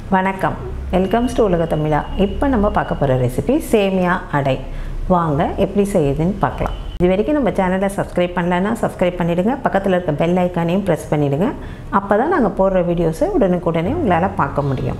வணக்கம் welcomes to உலக தமிழா இப்போ நம்ம பார்க்க போகிற ரெசிபி சேமியா அடை வாங்க எப்படி செய்யுதுன்னு பார்க்கலாம் இது வரைக்கும் நம்ம சேனலை சப்ஸ்கிரைப் பண்ணலன்னா சப்ஸ்கிரைப் பண்ணிவிடுங்க பக்கத்தில் இருக்க பெல் ஐக்கானையும் ப்ரெஸ் பண்ணிவிடுங்க அப்போ தான் நாங்கள் போடுற வீடியோஸை உடனுக்குடனே உங்களால் பார்க்க முடியும்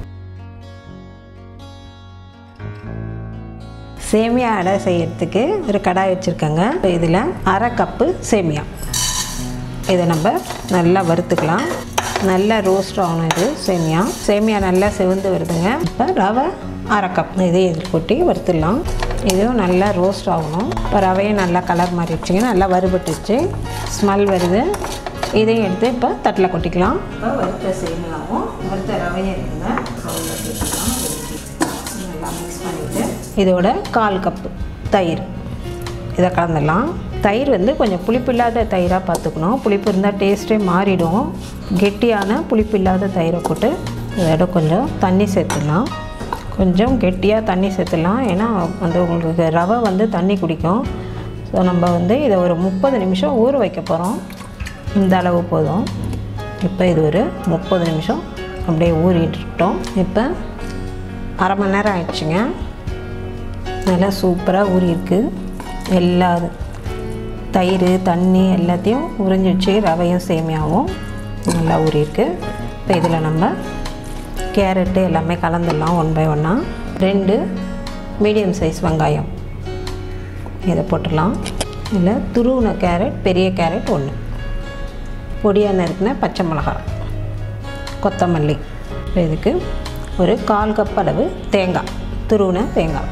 சேமியா அடை செய்யறதுக்கு ஒரு கடாய் வச்சுருக்கேங்க இதில் அரை கப்பு சேமியா இதை நம்ம நல்லா வறுத்துக்கலாம் நல்லா ரோஸ்ட் ஆகணும் இது சேமியா சேமியா நல்லா செவந்து வருதுங்க இப்போ ரவை அரை கப் இதையும் இதில் கொட்டி வறுத்துடலாம் இதுவும் நல்லா ரோஸ்ட் ஆகணும் இப்போ ரவையும் நல்லா கலர் மாறிடுச்சுங்க நல்லா வறுபட்டுச்சு ஸ்மெல் வருது இதையும் எடுத்து இப்போ தட்டில் கொட்டிக்கலாம் இப்போ வறுத்த சேமியாவும் வறுத்த ரவையும் இருக்குங்க நல்லா மிக்ஸ் பண்ணிவிட்டு இதோட கால் கப்பு தயிர் இதை கலந்துடலாம் தயிர் வந்து கொஞ்சம் புளிப்பு இல்லாத தயிராக பார்த்துக்கணும் புளிப்பு இருந்தால் டேஸ்ட்டே மாறிடும் கெட்டியான புளிப்பு இல்லாத தயிரை போட்டு இதோட கொஞ்சம் தண்ணி சேர்த்துடலாம் கொஞ்சம் கெட்டியாக தண்ணி சேர்த்துடலாம் ஏன்னா வந்து உங்களுக்கு ரவை வந்து தண்ணி குடிக்கும் ஸோ நம்ம வந்து இதை ஒரு முப்பது நிமிஷம் ஊற வைக்க போகிறோம் இந்த அளவு போதும் இப்போ இது ஒரு முப்பது நிமிஷம் அப்படியே ஊறிட்டுட்டோம் இப்போ அரை மணி நேரம் ஆயிடுச்சுங்க நல்லா சூப்பராக ஊறியிருக்கு எல்லா தயிர் தண்ணி எல்லாத்தையும் உறிஞ்சிச்சு ரவையும் சேமியாவும் நல்லா ஊறியிருக்கு இப்போ இதில் நம்ம கேரட்டு எல்லாமே கலந்துடலாம் ஒன் பை ஒன்னாக ரெண்டு மீடியம் சைஸ் வெங்காயம் இதை போட்டுடலாம் இதில் துருவின கேரட் பெரிய கேரட் ஒன்று பொடியாக நறுக்கின பச்சை மிளகாய் கொத்தமல்லி இப்போ இதுக்கு ஒரு கால் கப் அளவு தேங்காய் துருவின தேங்காய்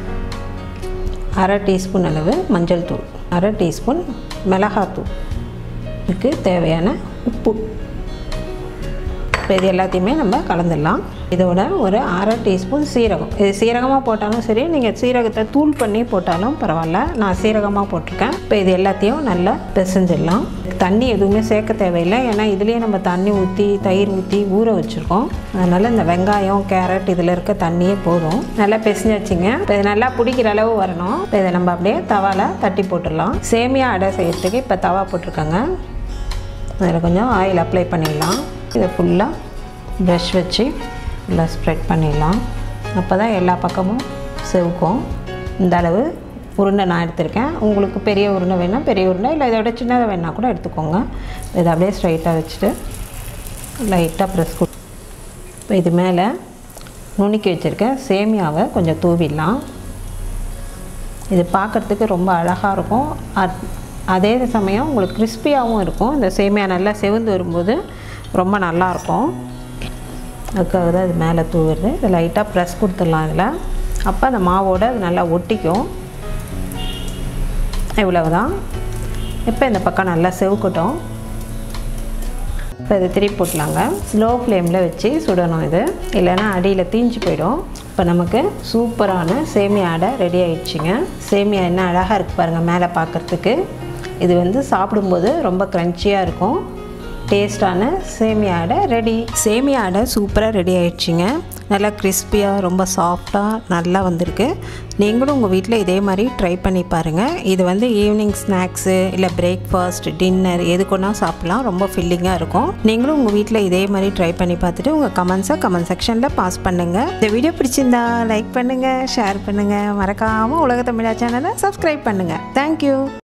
அரை டீஸ்பூன் அளவு மஞ்சள் தூள் அரை டீஸ்பூன் மிளகாத்தூள் இதுக்கு தேவையான உப்பு இப்போ இது எல்லாத்தையுமே நம்ம கலந்துடலாம் இதோட ஒரு அரை டீஸ்பூன் சீரகம் இது சீரகமாக போட்டாலும் சரி நீங்கள் சீரகத்தை தூள் பண்ணி போட்டாலும் பரவாயில்ல நான் சீரகமாக போட்டிருக்கேன் இப்போ இது எல்லாத்தையும் நல்லா பிசைஞ்சிடலாம் தண்ணி எதுவுமே சேர்க்க தேவையில்லை ஏன்னா இதுலேயே நம்ம தண்ணி ஊற்றி தயிர் ஊற்றி ஊற வச்சுருக்கோம் அதனால் இந்த வெங்காயம் கேரட் இதில் இருக்க தண்ணியே போதும் நல்லா பிசைஞ்சு வச்சுங்க இப்போ இது நல்லா பிடிக்கிற அளவு வரணும் இப்போ இதை நம்ம அப்படியே தவாவில் தட்டி போட்டுடலாம் சேமியா அடை செய்யறதுக்கு இப்போ தவா போட்டிருக்கேங்க அதில் கொஞ்சம் ஆயில் அப்ளை பண்ணிடலாம் இதை ஃபுல்லாக ப்ரஷ் வச்சு ஃபுல்லாக ஸ்ப்ரெட் பண்ணிடலாம் அப்போ தான் எல்லா பக்கமும் செவுக்கும் இந்த அளவு உருண்டை நான் எடுத்திருக்கேன் உங்களுக்கு பெரிய உருண்டை வேணால் பெரிய உருண்டை இல்லை இதை விட சின்னதாக வேணால் கூட எடுத்துக்கோங்க இதை அப்படியே ஸ்ட்ரைட்டாக வச்சுட்டு லைட்டாக ப்ரெஸ் கொடு இப்போ இது மேலே நுணுக்கி வச்சுருக்கேன் சேமியாவை கொஞ்சம் தூவிடலாம் இது பார்க்குறதுக்கு ரொம்ப அழகாக இருக்கும் அதே சமயம் உங்களுக்கு கிறிஸ்பியாகவும் இருக்கும் இந்த சேமியா நல்லா செவந்து வரும்போது ரொம்ப நல்லாயிருக்கும் அதுக்காக தான் இது மேலே தூவுறது இது லைட்டாக ப்ரெஸ் கொடுத்துடலாம் இதில் அப்போ அந்த மாவோடு அது நல்லா ஒட்டிக்கும் இவ்வளவுதான் இப்போ இந்த பக்கம் நல்லா செவுக்கட்டும் இப்போ இதை திருப்பி போட்டலாங்க ஸ்லோ ஃப்ளேமில் வச்சு சுடணும் இது இல்லைன்னா அடியில் தீஞ்சு போயிடும் இப்போ நமக்கு சூப்பரான சேமியா அடை ரெடி ஆயிடுச்சுங்க சேமியா என்ன அழகாக இருக்குது பாருங்கள் மேலே பார்க்குறதுக்கு இது வந்து சாப்பிடும்போது ரொம்ப க்ரன்ச்சியாக இருக்கும் டேஸ்டான சேமியா அடை ரெடி சேமியா அடை சூப்பராக ரெடி ஆயிடுச்சுங்க நல்லா கிறிஸ்பியாக ரொம்ப சாஃப்டாக நல்லா வந்திருக்கு நீங்களும் உங்கள் வீட்டில் இதே மாதிரி ட்ரை பண்ணி பாருங்கள் இது வந்து ஈவினிங் ஸ்நாக்ஸு இல்லை பிரேக்ஃபாஸ்ட் டின்னர் எதுக்குன்னா சாப்பிட்லாம் ரொம்ப ஃபில்லிங்காக இருக்கும் நீங்களும் உங்கள் வீட்டில் இதே மாதிரி ட்ரை பண்ணி பார்த்துட்டு உங்கள் கமெண்ட்ஸை கமெண்ட் செக்ஷனில் பாஸ் பண்ணுங்கள் இந்த வீடியோ பிடிச்சிருந்தா லைக் பண்ணுங்கள் ஷேர் பண்ணுங்கள் மறக்காமல் உலக தமிழா சேனலை சப்ஸ்கிரைப் பண்ணுங்கள் தேங்க்யூ